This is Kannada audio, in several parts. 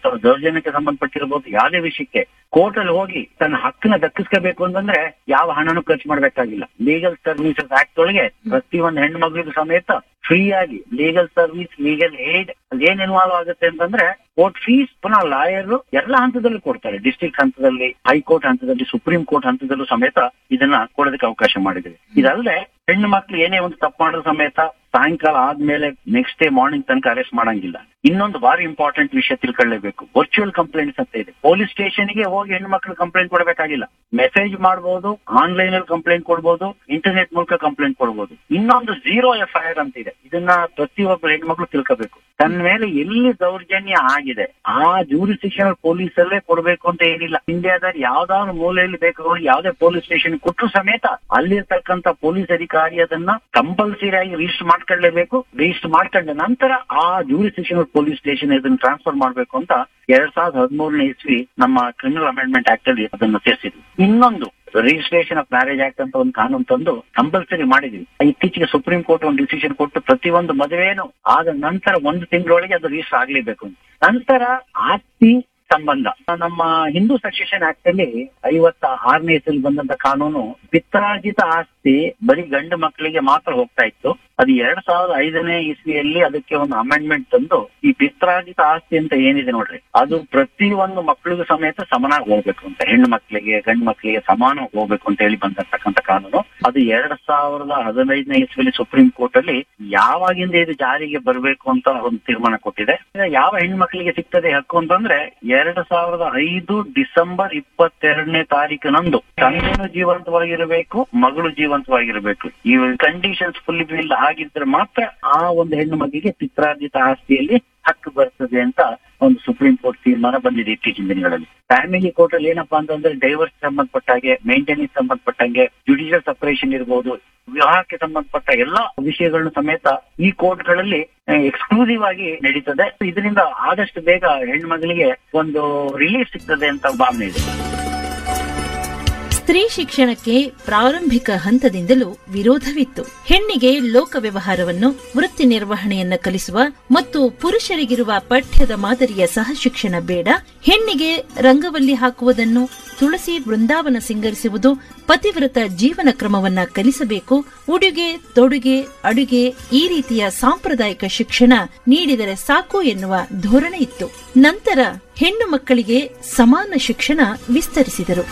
ಅಥವಾ ದೌರ್ಜನ್ಯಕ್ಕೆ ಸಂಬಂಧಪಟ್ಟಿರ್ಬೋದು ಯಾವುದೇ ವಿಷಯಕ್ಕೆ ಕೋರ್ಟ್ ಅಲ್ಲಿ ಹೋಗಿ ತನ್ನ ಹಕ್ಕನ್ನ ದಕ್ಕಿಸ್ಕೋಬೇಕು ಅಂತಂದ್ರೆ ಯಾವ ಹಣನೂ ಖರ್ಚು ಮಾಡ್ಬೇಕಾಗಿಲ್ಲ ಲೀಗಲ್ ಸರ್ವಿಸಸ್ ಆಕ್ಟ್ ಒಳಗೆ ಪ್ರತಿಯೊಂದು ಹೆಣ್ಮಕ್ಳಿಗೂ ಸಮೇತ ಫ್ರೀ ಆಗಿ ಲೀಗಲ್ ಸರ್ವಿಸ್ ಲೀಗಲ್ ಏಡ್ ಅದೇನ್ ಇನ್ವಾಲ್ವ್ ಆಗುತ್ತೆ ಅಂತಂದ್ರೆ ಕೋರ್ಟ್ ಫೀಸ್ ಪುನಃ ಲಾಯರ್ ಎಲ್ಲ ಹಂತದಲ್ಲಿ ಕೊಡ್ತಾರೆ ಡಿಸ್ಟ್ರಿಕ್ಟ್ ಹಂತದಲ್ಲಿ ಹೈಕೋರ್ಟ್ ಹಂತದಲ್ಲಿ ಸುಪ್ರೀಂ ಕೋರ್ಟ್ ಹಂತದಲ್ಲೂ ಸಮೇತ ಇದನ್ನ ಕೊಡೋದಕ್ಕೆ ಅವಕಾಶ ಮಾಡಿದೆ ಇದಲ್ಲದೆ ಹೆಣ್ಣು ಮಕ್ಳು ಏನೇ ಒಂದು ತಪ್ಪು ಮಾಡೋ ಸಮೇತ ಸಾಯಂಕಾಲ ಆದ್ಮೇಲೆ ನೆಕ್ಸ್ಟ್ ಡೇ ಮಾರ್ನಿಂಗ್ ತನಕ ಅರೆಸ್ಟ್ ಮಾಡಂಗಿಲ್ಲ ಇನ್ನೊಂದು ಬಾರಿ ಇಂಪಾರ್ಟೆಂಟ್ ವಿಷಯ ತಿಳ್ಕೊಳ್ಳೇಬೇಕು ವರ್ಚುವಲ್ ಕಂಪ್ಲೇಂಟ್ಸ್ ಅಂತ ಇದೆ ಪೊಲೀಸ್ ಸ್ಟೇಷನ್ಗೆ ಹೋಗಿ ಹೆಣ್ಣು ಮಕ್ಳು ಕಂಪ್ಲೇಂಟ್ ಕೊಡಬೇಕಾಗಿಲ್ಲ ಮೆಸೇಜ್ ಮಾಡಬಹುದು ಆನ್ಲೈನ್ ಅಲ್ಲಿ ಕಂಪ್ಲೇಂಟ್ ಕೊಡಬಹುದು ಇಂಟರ್ನೆಟ್ ಮೂಲಕ ಕಂಪ್ಲೇಂಟ್ ಕೊಡಬಹುದು ಇನ್ನೊಂದು ಝೀರೋ ಎಫ್ ಐ ಆರ್ ಅಂತ ಇದೆ ಇದನ್ನ ಪ್ರತಿಯೊಬ್ಬರು ಹೆಣ್ಮಕ್ಳು ತಿಳ್ಕೋಬೇಕು ತನ್ನ ಮೇಲೆ ಎಲ್ಲಿ ದೌರ್ಜನ್ಯ ಆಗಿದೆ ಆ ಜೂರಿಸ್ಟಿಕ್ಷನ್ ಪೊಲೀಸ್ ಅಲ್ಲೇ ಕೊಡಬೇಕು ಅಂತ ಏನಿಲ್ಲ ಇಂಡಿಯಾದಲ್ಲಿ ಯಾವ್ದಾದ್ರು ಮೂಲೆಯಲ್ಲಿ ಬೇಕು ಯಾವ್ದೇ ಪೊಲೀಸ್ ಸ್ಟೇಷನ್ ಕೊಟ್ಟರು ಸಮೇತ ಅಲ್ಲಿರ್ತಕ್ಕಂಥ ಪೊಲೀಸ್ ಅಧಿಕಾರಿ ಅದನ್ನ ಕಂಪಲ್ಸರಿ ಆಗಿ ರಿಜಿಸ್ಟರ್ ಮಾಡ್ಕೊಳ್ಳೇಬೇಕು ರಿಜಿಸ್ಟರ್ ಮಾಡ್ಕೊಂಡ ನಂತರ ಆ ಜೂರಿಸ್ಟಿಕ್ಷನ್ ಪೊಲೀಸ್ ಸ್ಟೇಷನ್ ಇದನ್ನ ಟ್ರಾನ್ಸ್ಫರ್ ಮಾಡ್ಬೇಕು ಅಂತ ಎರಡ್ ಸಾವಿರದ ಹದಿಮೂರನೇ ಇಸ್ವಿ ನಮ್ಮ ಕ್ರಿಮಿನಲ್ ಅಮೆಂಡ್ಮೆಂಟ್ ಆಕ್ಟ್ ಅಲ್ಲಿ ಅದನ್ನು ಸೇರಿಸಿದ್ವಿ ಇನ್ನೊಂದು ರಿಜಿಸ್ಟ್ರೇಷನ್ ಆಫ್ ಮ್ಯಾರೇಜ್ ಆಕ್ಟ್ ಅಂತ ಒಂದು ಕಾನೂನು ತಂದು ಕಂಪಲ್ಸರಿ ಮಾಡಿದ್ವಿ ಇತ್ತೀಚೆಗೆ ಸುಪ್ರೀಂ ಕೋರ್ಟ್ ಒಂದು ಡಿಸಿಷನ್ ಕೊಟ್ಟು ಪ್ರತಿಯೊಂದು ಮದುವೆನು ಆದ ನಂತರ ಒಂದು ತಿಂಗಳೊಳಗೆ ಅದು ರಿಜಿಸ್ಟರ್ ಆಗ್ಲೇಬೇಕು ಅಂತ. ನಂತರ ಆಸ್ತಿ ಸಂಬಂಧ ನಮ್ಮ ಹಿಂದೂ ಸಕ್ಸೆಷನ್ ಆಕ್ಟ್ ಅಲ್ಲಿ ಐವತ್ತ ಆರನೇ ಇಸಲ್ಲಿ ಬಂದಂತ ಕಾನೂನು ಪಿತ್ರಾರ್ಜಿತ ಆಸ್ತಿ ಬರೀ ಗಂಡು ಮಕ್ಕಳಿಗೆ ಮಾತ್ರ ಹೋಗ್ತಾ ಇತ್ತು ಅದು ಎರಡ್ ಸಾವಿರದ ಐದನೇ ಇಸ್ವಿಯಲ್ಲಿ ಅದಕ್ಕೆ ಒಂದು ಅಮೆಂಡ್ಮೆಂಟ್ ತಂದು ಈ ಪಿತ್ರಾರ್ಜಿತ ಆಸ್ತಿ ಅಂತ ಏನಿದೆ ನೋಡ್ರಿ ಅದು ಪ್ರತಿ ಒಂದು ಮಕ್ಕಳಿಗೂ ಸಮೇತ ಸಮನಾಗಿ ಹೋಗ್ಬೇಕು ಅಂತ ಹೆಣ್ಣು ಮಕ್ಕಳಿಗೆ ಗಂಡು ಮಕ್ಕಳಿಗೆ ಸಮಾನ ಹೋಗ್ಬೇಕು ಅಂತ ಹೇಳಿ ಬಂದಿರ್ತಕ್ಕಂಥ ಕಾನೂನು ಅದು ಎರಡ್ ಸಾವಿರದ ಹದಿನೈದನೇ ಇಸ್ವಿಯಲ್ಲಿ ಸುಪ್ರೀಂ ಕೋರ್ಟ್ ಅಲ್ಲಿ ಯಾವಾಗಿಂದ ಇದು ಜಾರಿಗೆ ಬರಬೇಕು ಅಂತ ಒಂದು ತೀರ್ಮಾನ ಕೊಟ್ಟಿದೆ ಈಗ ಯಾವ ಹೆಣ್ಮಕ್ಳಿಗೆ ಸಿಗ್ತದೆ ಹಕ್ಕು ಅಂತಂದ್ರೆ ಎರಡ್ ಸಾವಿರದ ಐದು ಡಿಸೆಂಬರ್ ಇಪ್ಪತ್ತೆರಡನೇ ತಾರೀಕಿನಂದು ತಂದೆನೂ ಜೀವಂತವಾಗಿರಬೇಕು ಮಗಳು ಜೀವಂತವಾಗಿರಬೇಕು ಈ ಕಂಡೀಷನ್ಸ್ ಫುಲ್ ಬಿಲ್ ಆಗಿದ್ರೆ ಮಾತ್ರ ಆ ಒಂದು ಹೆಣ್ಣು ಮಗಿಗೆ ಪಿತ್ರಾರ್ಜಿತ ಆಸ್ತಿಯಲ್ಲಿ ಹಕ್ಕು ಬರ್ತದೆ ಅಂತ ಒಂದು ಸುಪ್ರೀಂ ಕೋರ್ಟ್ ತೀರ್ಮಾನ ಬಂದಿದೆ ಇತ್ತೀಚಿನ ದಿನಗಳಲ್ಲಿ ಫ್ಯಾಮಿಲಿ ಕೋರ್ಟ್ ಅಲ್ಲಿ ಏನಪ್ಪಾ ಅಂತಂದ್ರೆ ಡೈವರ್ಸ್ ಸಂಬಂಧಪಟ್ಟಾಗೆ ಮೇಂಟೆನೆನ್ಸ್ ಸಂಬಂಧಪಟ್ಟಂಗೆ ಜುಡಿಷಿಯಲ್ ಸಪರೇಷನ್ ಇರ್ಬೋದು ವಿವಾಹಕ್ಕೆ ಸಂಬಂಧಪಟ್ಟ ಎಲ್ಲಾ ವಿಷಯಗಳನ್ನು ಸಮೇತ ಈ ಕೋರ್ಟ್ಗಳಲ್ಲಿ ಎಕ್ಸ್ಕ್ಲೂಸಿವ್ ಆಗಿ ನಡೀತದೆ ಇದರಿಂದ ಆದಷ್ಟು ಬೇಗ ಹೆಣ್ಮಗಳಿಗೆ ಒಂದು ರಿಲೀಫ್ ಸಿಗ್ತದೆ ಅಂತ ಭಾವನೆ ಇದೆ ಸ್ತ್ರೀ ಶಿಕ್ಷಣಕ್ಕೆ ಪ್ರಾರಂಭಿಕ ಹಂತದಿಂದಲೂ ವಿರೋಧವಿತ್ತು ಹೆಣ್ಣಿಗೆ ಲೋಕ ವ್ಯವಹಾರವನ್ನು ವೃತ್ತಿ ನಿರ್ವಹಣೆಯನ್ನ ಕಲಿಸುವ ಮತ್ತು ಪುರುಷರಿಗಿರುವ ಪಠ್ಯದ ಮಾದರಿಯ ಸಹಶಿಕ್ಷಣ ಬೇಡ ಹೆಣ್ಣಿಗೆ ರಂಗವಲ್ಲಿ ಹಾಕುವುದನ್ನು ತುಳಸಿ ವೃಂದಾವನ ಸಿಂಗರಿಸುವುದು ಪತಿವ್ರತ ಜೀವನ ಕ್ರಮವನ್ನ ಕಲಿಸಬೇಕು ಉಡುಗೆ ತೊಡುಗೆ ಅಡುಗೆ ಈ ರೀತಿಯ ಸಾಂಪ್ರದಾಯಿಕ ಶಿಕ್ಷಣ ನೀಡಿದರೆ ಸಾಕು ಎನ್ನುವ ಧೋರಣೆ ಇತ್ತು ನಂತರ ಹೆಣ್ಣು ಮಕ್ಕಳಿಗೆ ಸಮಾನ ಶಿಕ್ಷಣ ವಿಸ್ತರಿಸಿದರು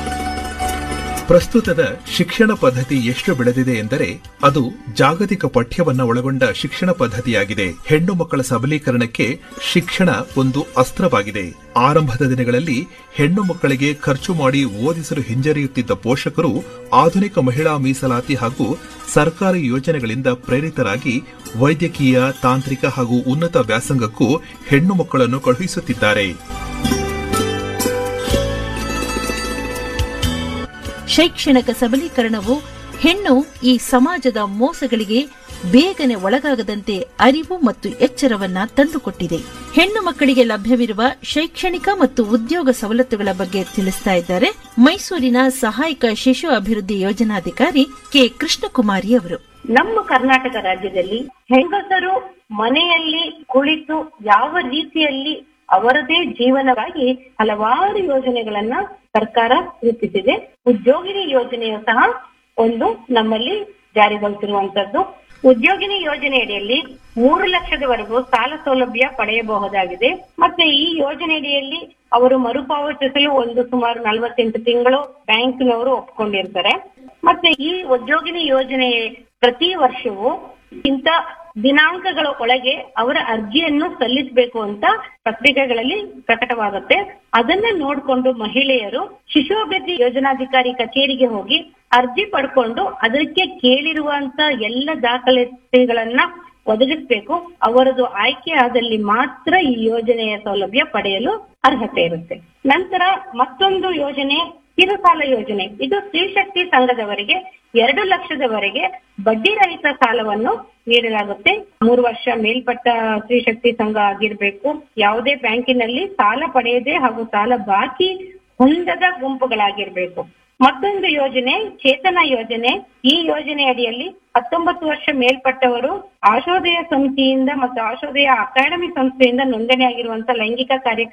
ಪ್ರಸ್ತುತದ ಶಿಕ್ಷಣ ಪದ್ಧತಿ ಎಷ್ಟು ಬೆಳೆದಿದೆ ಎಂದರೆ ಅದು ಜಾಗತಿಕ ಪಠ್ಯವನ್ನ ಒಳಗೊಂಡ ಶಿಕ್ಷಣ ಪದ್ಧತಿಯಾಗಿದೆ ಹೆಣ್ಣು ಮಕ್ಕಳ ಸಬಲೀಕರಣಕ್ಕೆ ಶಿಕ್ಷಣ ಒಂದು ಅಸ್ತ್ರವಾಗಿದೆ ಆರಂಭದ ದಿನಗಳಲ್ಲಿ ಹೆಣ್ಣು ಮಕ್ಕಳಿಗೆ ಖರ್ಚು ಮಾಡಿ ಓದಿಸಲು ಹಿಂಜರಿಯುತ್ತಿದ್ದ ಪೋಷಕರು ಆಧುನಿಕ ಮಹಿಳಾ ಮೀಸಲಾತಿ ಹಾಗೂ ಸರ್ಕಾರಿ ಯೋಜನೆಗಳಿಂದ ಪ್ರೇರಿತರಾಗಿ ವೈದ್ಯಕೀಯ ತಾಂತ್ರಿಕ ಹಾಗೂ ಉನ್ನತ ವ್ಯಾಸಂಗಕ್ಕೂ ಹೆಣ್ಣು ಮಕ್ಕಳನ್ನು ಕಳುಹಿಸುತ್ತಿದ್ದಾರೆ ಶೈಕ್ಷಣಿಕ ಸಬಲೀಕರಣವು ಹೆಣ್ಣು ಈ ಸಮಾಜದ ಮೋಸಗಳಿಗೆ ಬೇಗನೆ ಒಳಗಾಗದಂತೆ ಅರಿವು ಮತ್ತು ಎಚ್ಚರವನ್ನ ತಂದುಕೊಟ್ಟಿದೆ ಹೆಣ್ಣು ಮಕ್ಕಳಿಗೆ ಲಭ್ಯವಿರುವ ಶೈಕ್ಷಣಿಕ ಮತ್ತು ಉದ್ಯೋಗ ಸವಲತ್ತುಗಳ ಬಗ್ಗೆ ತಿಳಿಸ್ತಾ ಇದ್ದಾರೆ ಮೈಸೂರಿನ ಸಹಾಯಕ ಶಿಶು ಅಭಿವೃದ್ಧಿ ಯೋಜನಾಧಿಕಾರಿ ಕೆ ಕೃಷ್ಣಕುಮಾರಿ ಅವರು ನಮ್ಮ ಕರ್ನಾಟಕ ರಾಜ್ಯದಲ್ಲಿ ಹೆಂಗಸರು ಮನೆಯಲ್ಲಿ ಕುಳಿತು ಯಾವ ರೀತಿಯಲ್ಲಿ ಅವರದೇ ಜೀವನವಾಗಿ ಹಲವಾರು ಯೋಜನೆಗಳನ್ನ ಸರ್ಕಾರ ರೂಪಿಸಿದೆ ಉದ್ಯೋಗಿನಿ ಯೋಜನೆಯು ಸಹ ಒಂದು ನಮ್ಮಲ್ಲಿ ಜಾರಿಗೊಳಿಸಿರುವಂತದ್ದು ಉದ್ಯೋಗಿನಿ ಯೋಜನೆಯಡಿಯಲ್ಲಿ ಮೂರು ಲಕ್ಷದವರೆಗೂ ಸಾಲ ಸೌಲಭ್ಯ ಪಡೆಯಬಹುದಾಗಿದೆ ಮತ್ತೆ ಈ ಯೋಜನೆಯಡಿಯಲ್ಲಿ ಅವರು ಮರುಪಾವತಿಸಲು ಒಂದು ಸುಮಾರು ನಲವತ್ತೆಂಟು ತಿಂಗಳು ಬ್ಯಾಂಕ್ನವರು ಒಪ್ಕೊಂಡಿರ್ತಾರೆ ಮತ್ತೆ ಈ ಉದ್ಯೋಗಿನಿ ಯೋಜನೆ ಪ್ರತಿ ವರ್ಷವೂ ಇಂಥ ದಿನಾಂಕಗಳ ಒಳಗೆ ಅವರ ಅರ್ಜಿಯನ್ನು ಸಲ್ಲಿಸಬೇಕು ಅಂತ ಪತ್ರಿಕೆಗಳಲ್ಲಿ ಪ್ರಕಟವಾಗುತ್ತೆ ಅದನ್ನ ನೋಡ್ಕೊಂಡು ಮಹಿಳೆಯರು ಶಿಶು ಅಭಿವೃದ್ಧಿ ಯೋಜನಾಧಿಕಾರಿ ಕಚೇರಿಗೆ ಹೋಗಿ ಅರ್ಜಿ ಪಡ್ಕೊಂಡು ಅದಕ್ಕೆ ಕೇಳಿರುವಂತ ಎಲ್ಲ ದಾಖಲಾತಿಗಳನ್ನ ಒದಗಿಸ್ಬೇಕು ಅವರದು ಆಯ್ಕೆ ಆದಲ್ಲಿ ಮಾತ್ರ ಈ ಯೋಜನೆಯ ಸೌಲಭ್ಯ ಪಡೆಯಲು ಅರ್ಹತೆ ಇರುತ್ತೆ ನಂತರ ಮತ್ತೊಂದು ಯೋಜನೆ ಕಿರುಸಾಲ ಯೋಜನೆ ಇದು ಸ್ತ್ರೀಶಕ್ತಿ ಸಂಘದವರಿಗೆ ಎರಡು ಲಕ್ಷದವರೆಗೆ ಬಡ್ಡಿ ರಹಿತ ಸಾಲವನ್ನು ನೀಡಲಾಗುತ್ತೆ ಮೂರು ವರ್ಷ ಮೇಲ್ಪಟ್ಟ ಸ್ತ್ರೀಶಕ್ತಿ ಸಂಘ ಆಗಿರ್ಬೇಕು ಯಾವುದೇ ಬ್ಯಾಂಕಿನಲ್ಲಿ ಸಾಲ ಪಡೆಯದೆ ಹಾಗೂ ಸಾಲ ಬಾಕಿ ಹೊಂದದ ಗುಂಪುಗಳಾಗಿರ್ಬೇಕು ಮತ್ತೊಂದು ಯೋಜನೆ ಚೇತನ ಯೋಜನೆ ಈ ಯೋಜನೆ ಅಡಿಯಲ್ಲಿ ಹತ್ತೊಂಬತ್ತು ವರ್ಷ ಮೇಲ್ಪಟ್ಟವರು ಆಶೋದಯ ಸಮಿತಿಯಿಂದ ಮತ್ತು ಆಶೋದಯ ಅಕಾಡೆಮಿ ಸಂಸ್ಥೆಯಿಂದ ನೋಂದಣಿ ಆಗಿರುವಂತಹ ಲೈಂಗಿಕ ಕಾರ್ಯ